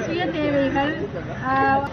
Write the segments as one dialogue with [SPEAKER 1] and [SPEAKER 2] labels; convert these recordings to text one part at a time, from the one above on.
[SPEAKER 1] சுய தேவைகள் ஆஹ்,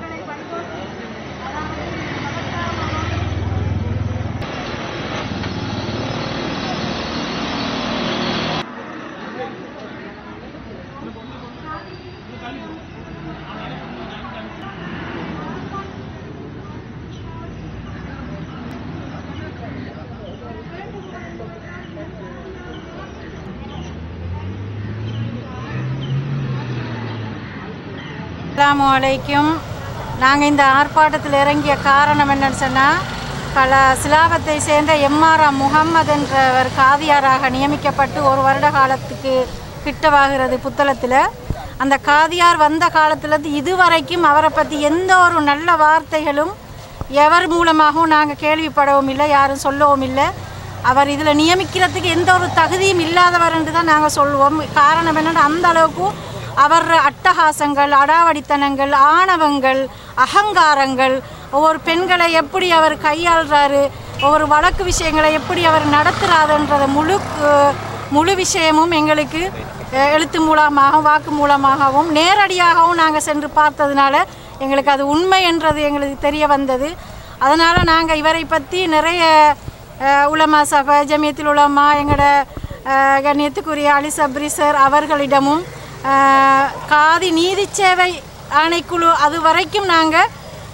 [SPEAKER 2] அஸ்ஸலாமு அலைக்கும் நாங்கள் இந்த ஆர்ப்பாட்டத்தில் இறங்கிய காரணம் என்னன்னு சொன்னால் பல சிலாபத்தை சேர்ந்த எம்ஆர்ஆர் முகம்மது என்றவர் காதியாராக நியமிக்கப்பட்டு ஒரு வருட காலத்துக்கு கிட்டவாகிறது புத்தளத்தில் அந்த காதியார் வந்த காலத்துலேருந்து இதுவரைக்கும் அவரை பற்றி எந்த ஒரு நல்ல வார்த்தைகளும் எவர் மூலமாகவும் நாங்கள் கேள்விப்படவும் இல்லை யாரும் சொல்லவும் இல்லை அவர் இதில் நியமிக்கிறதுக்கு எந்த ஒரு தகுதியும் இல்லாதவர் என்று தான் நாங்கள் சொல்லுவோம் காரணம் என்னென்னா அந்த அளவுக்கு அவர் அட்டகாசங்கள் அடாவடித்தனங்கள் ஆணவங்கள் அகங்காரங்கள் ஒவ்வொரு பெண்களை எப்படி அவர் கையாளுறாரு ஒவ்வொரு வழக்கு விஷயங்களை எப்படி அவர் நடத்துகிறாருன்றத முழு அஹ், முழு விஷயமும் எங்களுக்கு அஹ், எழுத்து மூலமாகவும் வாக்கு மூலமாகவும் நேரடியாகவும் நாங்கள் சென்று பார்த்ததுனால எங்களுக்கு அது உண்மை என்றது எங்களுக்கு தெரிய வந்தது அதனால் நாங்கள் இவரை பற்றி நிறைய அஹ், உலமா சபை ஜமியத்தில் உலமா எங்களோட அஹ், கண்ணியத்துக்குரிய அலி சப்ரி சார் அவர்களிடமும் அஹ், காதி நீதி சேவை ஆணைக்குழு அது வரைக்கும் நாங்கள்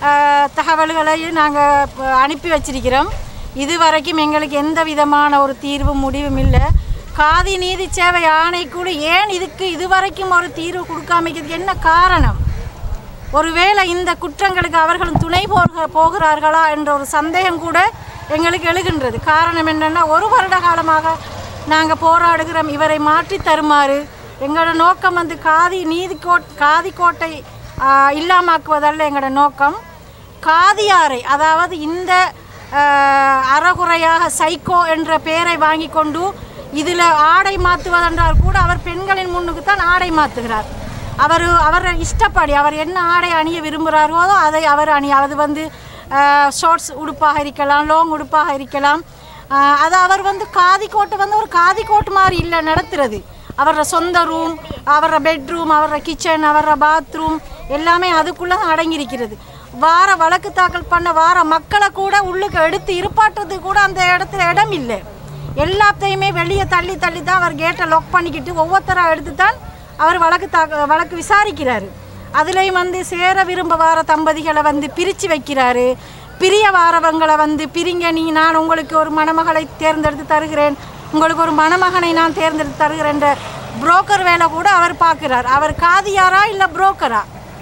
[SPEAKER 2] தகவல்களை நாங்கள் அனுப்பி வச்சிருக்கிறோம் இது வரைக்கும் எங்களுக்கு எந்த விதமான ஒரு தீர்வும் முடிவும் இல்லை காதி நீதி சேவை ஆணைக்குழு ஏன் இதுக்கு இதுவரைக்கும் ஒரு தீர்வு கொடுக்காமைக்கிறதுக்கு என்ன காரணம் ஒருவேளை இந்த குற்றங்களுக்கு அவர்களும் துணை போக போகிறார்களா என்ற ஒரு சந்தேகம் கூட எங்களுக்கு எழுகின்றது காரணம் என்னென்னா ஒரு வருட காலமாக நாங்கள் போராடுகிறோம் இவரை மாற்றி தருமாறு எங்களோட நோக்கம் வந்து காதி நீதி கோட் காதி கோட்டை ஆஹ், இல்லாமாக்குவதல்ல எங்களோட நோக்கம் காதியாரை அதாவது இந்த ஆஹ், அறகுறையாக சைக்கோ என்ற பெயரை வாங்கி கொண்டு இதில் ஆடை மாற்றுவதென்றால் கூட அவர் பெண்களின் முன்னுக்கு தான் ஆடை மாற்றுகிறார் அவர் அவர் இஷ்டப்படி அவர் என்ன ஆடை அணிய விரும்புகிறாரோ அதை அவர் அணி அது வந்து ஷார்ட்ஸ் உடுப்பாக இருக்கலாம் லாங் உடுப்பாக இருக்கலாம் ஆஹ் அது அவர் வந்து காதி கோட்டை வந்து ஒரு காதி கோட்டு மாதிரி இல்லை நடத்துறது அவரோட சொந்த ரூம் அவரோட பெட்ரூம் அவரோட கிச்சன் அவரோட பாத்ரூம் எல்லாமே அதுக்குள்ளே தான் அடங்கியிருக்கிறது வார வழக்கு தாக்கல் பண்ண வார மக்களை கூட உள்ளுக்கு எடுத்து இருப்பாட்டுறதுக்கு கூட அந்த இடத்துல இடம் இல்லை எல்லாத்தையுமே வெளியே தள்ளி தள்ளி தான் அவர் கேட்டை லாக் பண்ணிக்கிட்டு ஒவ்வொருத்தராக எடுத்து தான் அவர் வழக்கு தாக்க வழக்கு விசாரிக்கிறாரு அதுலேயும் வந்து சேர விரும்ப வார தம்பதிகளை வந்து பிரித்து வைக்கிறாரு பிரிய வாரவங்களை வந்து பிரிங்க நீ நான் உங்களுக்கு ஒரு மணமகளை தேர்ந்தெடுத்து தருகிறேன் உங்களுக்கு ஒரு மணமகனை நான் தேர்ந்தெடுத்து தருகிறேன்ற புரோக்கர் வேலை கூட அவர் பார்க்குறார் அவர் காதியாரா இல்லை புரோக்கரா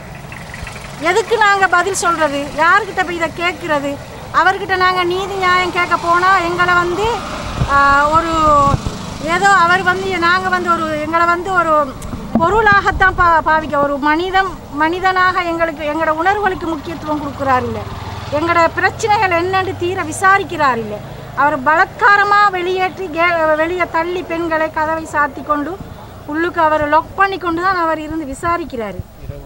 [SPEAKER 2] எதுக்கு நாங்கள் பதில் சொல்கிறது யார்கிட்ட போய் இதை கேட்குறது அவர்கிட்ட நாங்கள் நீதி நியாயம் கேட்க போனால் எங்களை வந்து ஆஹ், ஒரு ஏதோ அவர் வந்து நாங்கள் வந்து ஒரு எங்களை வந்து ஒரு பொருளாகத்தான் பா பாவிக்க ஒரு மனிதம் மனிதனாக எங்களுக்கு எங்களோட உணர்வுகளுக்கு முக்கியத்துவம் கொடுக்குறாரு இல்லை எங்களோட பிரச்சனைகள் என்னன்னு தீர விசாரிக்கிறார் இல்லை அவர் பலாத்காரமாக வெளியேற்றி கே வெளியே தள்ளி பெண்களை கதவை சாத்தி கொண்டு உள்ளுக்கு அவர் லொக் பண்ணி கொண்டு தான் அவர் இருந்து விசாரிக்கிறாரு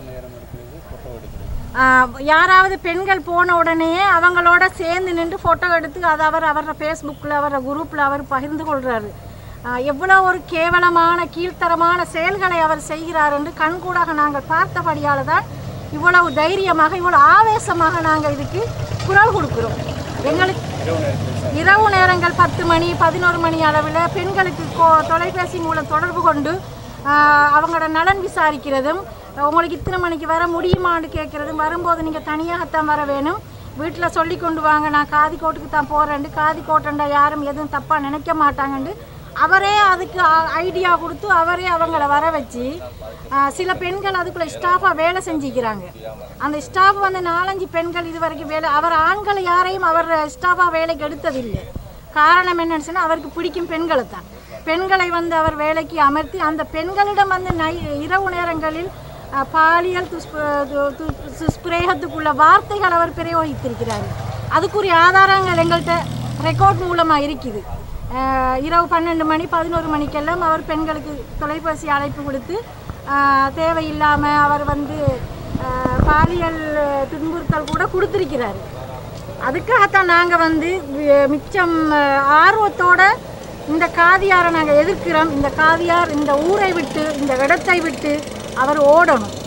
[SPEAKER 2] ஆஹ் யாராவது பெண்கள் போன உடனேயே அவங்களோட சேர்ந்து நின்று ஃபோட்டோ எடுத்து அதை அவர் அவரோட ஃபேஸ்புக்கில் அவரோட குரூப்பில் அவர் பகிர்ந்து கொள்கிறாரு எவ்வளோ ஒரு கேவலமான கீழ்த்தரமான செயல்களை அவர் செய்கிறார் என்று கண்கூடாக நாங்கள் பார்த்தபடியால் தான் இவ்வளவு தைரியமாக இவ்வளவு ஆவேசமாக நாங்கள் இதுக்கு குரல் கொடுக்குறோம் எங்களுக்கு இரவு நேரங்கள் பத்து மணி பதினோரு மணி அளவில் பெண்களுக்கு கோ- தொலைபேசி மூலம் தொடர்பு கொண்டு ஆஹ், அவங்களோட நலன் விசாரிக்கிறதும் உங்களுக்கு இத்தனை மணிக்கு வர முடியுமான்னு கேட்குறதும் வரும்போது நீங்கள் தனியாகத்தான் வர வேணும் வீட்டில் சொல்லி கொண்டு வாங்க நான் காதி கோட்டுக்கு தான் போகிறேன்ட்டு காதி கோட்டண்டா யாரும் எதுவும் தப்பாக நினைக்க மாட்டாங்கன்ட்டு அவரே அதுக்கு ஐடியா கொடுத்து அவரே அவங்கள வர வச்சு ஆஹ், சில பெண்கள் அதுக்குள்ளே ஸ்டாஃபாக வேலை செஞ்சுக்கிறாங்க அந்த ஸ்டாஃப் வந்து நாலஞ்சு பெண்கள் இது வரைக்கும் வேலை அவர் ஆண்களை யாரையும் அவர் ஸ்டாஃபாக வேலைக்கு எடுத்ததில்லை காரணம் என்னன்னு சொன்னால் அவருக்கு பிடிக்கும் பெண்களை தான் பெண்களை வந்து அவர் வேலைக்கு அமர்த்தி அந்த பெண்களிடம் வந்து நை இரவு நேரங்களில் அஹ், பாலியல் துஷ்ப து- து- துஷ்பிரயோகத்துக்குள்ள வார்த்தைகள் அவர் பிரயோகித்திருக்கிறார் அதுக்குரிய ஆதாரங்கள் எங்கள்கிட்ட ரெக்கார்ட் மூலமாக இருக்குது அஹ், இரவு பன்னெண்டு மணி பதினோரு மணிக்கெல்லாம் அவர் பெண்களுக்கு தொலைபேசி அழைப்பு கொடுத்து அஹ், தேவையில்லாமல் அவர் வந்து அஹ், பாலியல் துன்புறுத்தல் கூட கொடுத்துருக்கிறாரு அதுக்காகத்தான் நாங்கள் வந்து வி- மிச்சம் அஹ், ஆர்வத்தோட இந்த காதியாரை நாங்கள் எதிர்க்கிறோம் இந்த காதியார் இந்த ஊரை விட்டு இந்த இடத்தை விட்டு அவர் ஓடணும்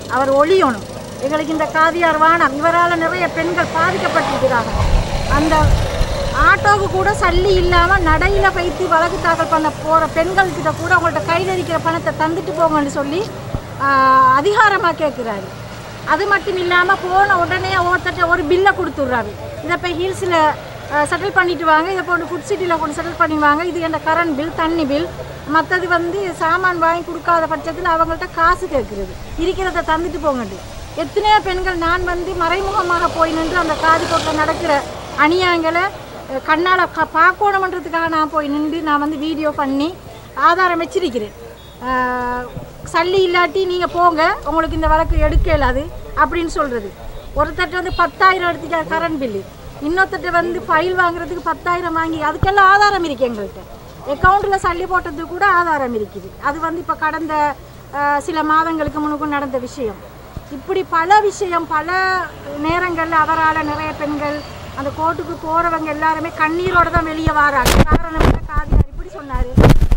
[SPEAKER 2] அவர் ஒளியணும் எங்களுக்கு இந்த காதியார் வானம் இவரால் நிறைய பெண்கள் பாதிக்கப்பட்டிருக்கிறாங்க அந்த ஆட்டோவுக்கு கூட சல்லி இல்லாமல் நடையில் வைத்து வழக்கு தாக்கல் பண்ண போகிற பெண்கள்கிட்ட கூட அவங்கள்ட்ட கையில் இருக்கிற பணத்தை தந்துட்டு போங்கன்னு சொல்லி அதிகாரமாக கேட்குறாரு அது மட்டும் இல்லாமல் போன உடனே ஒருத்தட்ட ஒரு பில்லை கொடுத்துட்றாரு இதை போய் ஹில்ஸில் செட்டில் பண்ணிட்டு வாங்க இதை போட்டு ஃபுட் சிட்டியில் கொண்டு செட்டில் பண்ணிவாங்க இது என்ன கரண்ட் பில் தண்ணி பில் மற்றது வந்து சாமான் வாங்கி கொடுக்காத பட்சத்தில் அவங்கள்ட்ட காசு கேட்குறது இருக்கிறத தந்துட்டு போங்கண்டு எத்தனையோ பெண்கள் நான் வந்து மறைமுகமாக போய் நின்று அந்த காதிக்கோட்டில் நடக்கிற அநியாயங்களை அஹ், கண்ணால் க பார்க்கணுமன்றதுக்காக நான் போய் நின்று நான் வந்து வீடியோ பண்ணி ஆதாரம் வச்சிருக்கிறேன் அஹ், சல்லி இல்லாட்டி நீங்கள் போங்க உங்களுக்கு இந்த வழக்கு எடுக்க இயலாது அப்படின்னு சொல்கிறது ஒருத்தட்ட வந்து பத்தாயிரம் எடுத்துக்க கரண்ட் பில்லு இன்னொருத்தட்ட வந்து ஃபைல் வாங்குறதுக்கு பத்தாயிரம் வாங்கி அதுக்கெல்லாம் ஆதாரம் இருக்கு எங்கள்கிட்ட அக்கௌண்ட்டில் சல்லி போட்டதுக்கு கூட ஆதாரம் இருக்குது அது வந்து இப்போ கடந்த அஹ், சில மாதங்களுக்கு முன்னுக்கும் நடந்த விஷயம் இப்படி பல விஷயம் பல நேரங்களில் அவரால் நிறைய பெண்கள் அந்த கோர்ட்டுக்கு போகிறவங்க எல்லாருமே கண்ணீரோட தான் வெளியே வராங்க காரணம் என்ன காதியார் இப்படி சொன்னார்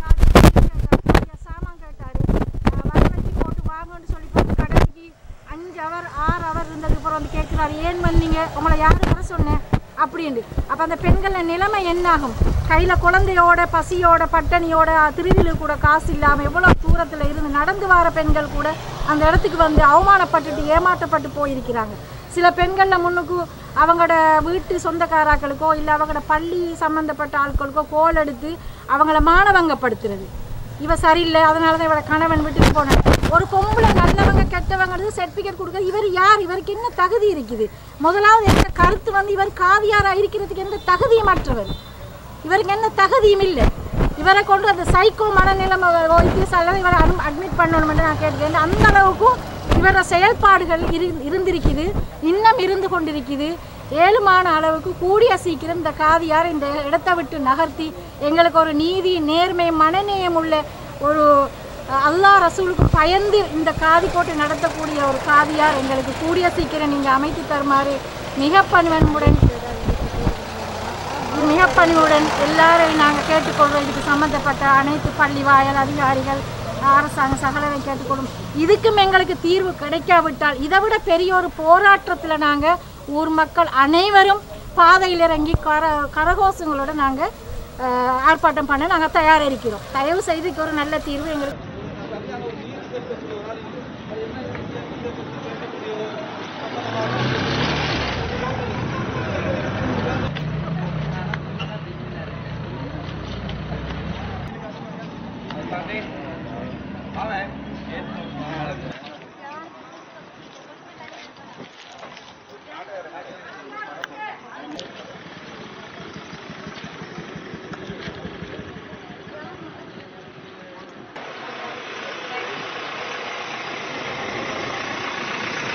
[SPEAKER 2] சாமான் கேட்டார் வர வச்சு போட்டு வாங்கன்னு சொல்லி போட்டு கடைக்கு அஞ்சு அவர் ஆறு அவர் இருந்ததுக்கு அப்புறம் வந்து கேட்குறாரு ஏன் வந்தீங்க உங்களை யார் வர சொன்னேன் அப்படின்னு அப்போ அந்த பெண்கள் நிலைமை என்னாகும் கையில் குழந்தையோட பசியோட பட்டணியோட திருவிழு கூட காசு இல்லாமல் எவ்வளோ தூரத்தில் இருந்து நடந்து வர பெண்கள் கூட அந்த இடத்துக்கு வந்து அவமானப்பட்டுட்டு ஏமாற்றப்பட்டு போயிருக்கிறாங்க சில பெண்களில் முன்னுக்கு அவங்களோட வீட்டு சொந்தக்காராக்களுக்கோ இல்லை அவங்களோட பள்ளி சம்மந்தப்பட்ட ஆட்களுக்கோ கோல் எடுத்து அவங்கள மானவங்கப்படுத்துறது இவ சரியில்லை அதனால தான் இவளை கணவன் விட்டுட்டு போனேன் ஒரு பொம்பளை நல்லவங்க கெட்டவங்கிறது சர்டிஃபிகேட் கொடுக்க இவர் யார் இவருக்கு என்ன தகுதி இருக்குது முதலாவது எந்த கருத்து வந்து இவர் காவியாராக இருக்கிறதுக்கு எந்த தகுதியும் மற்றவர் இவருக்கு எந்த தகுதியும் இல்லை இவரை கொண்டு அந்த சைக்கோ மனநிலைமை வைத்தியசாலையில் இவரை அட்மிட் பண்ணணும்னு நான் கேட்கிறேன் அந்த அளவுக்கும் இவரோட செயல்பாடுகள் இரு இருந்திருக்குது இன்னும் இருந்து கொண்டிருக்குது ஏழுமான அளவுக்கு கூடிய சீக்கிரம் இந்த காதியார் இந்த இடத்தை விட்டு நகர்த்தி எங்களுக்கு ஒரு நீதி நேர்மை மனநேயம் உள்ள ஒரு அஹ், அல்லாஹ் ரசூலுக்கு பயந்து இந்த காதிக்கோட்டை நடத்தக்கூடிய ஒரு காதியார் எங்களுக்கு கூடிய சீக்கிரம் நீங்கள் அமைத்து தருமாறு மிக பணிவன்புடன் மிக பணிவுடன் எல்லாரையும் நாங்கள் கேட்டுக்கொள்வோம் இதுக்கு சம்மந்தப்பட்ட அனைத்து பள்ளி வாயல் அதிகாரிகள் அரசாங்க சகலரை கேட்டுக்கொள்ளும் இதுக்கும் எங்களுக்கு தீர்வு கிடைக்காவிட்டால் இதை விட பெரிய ஒரு போராட்டத்தில் நாங்கள் ஊர் மக்கள் அனைவரும் பாதையில் இறங்கி கர கரகோஷங்களோட நாங்கள் ஆர்ப்பாட்டம் பண்ண நாங்கள் தயாராக இருக்கிறோம் தயவு செய்து இதுக்கு ஒரு நல்ல தீர்வு எங்களுக்கு
[SPEAKER 3] Thank you.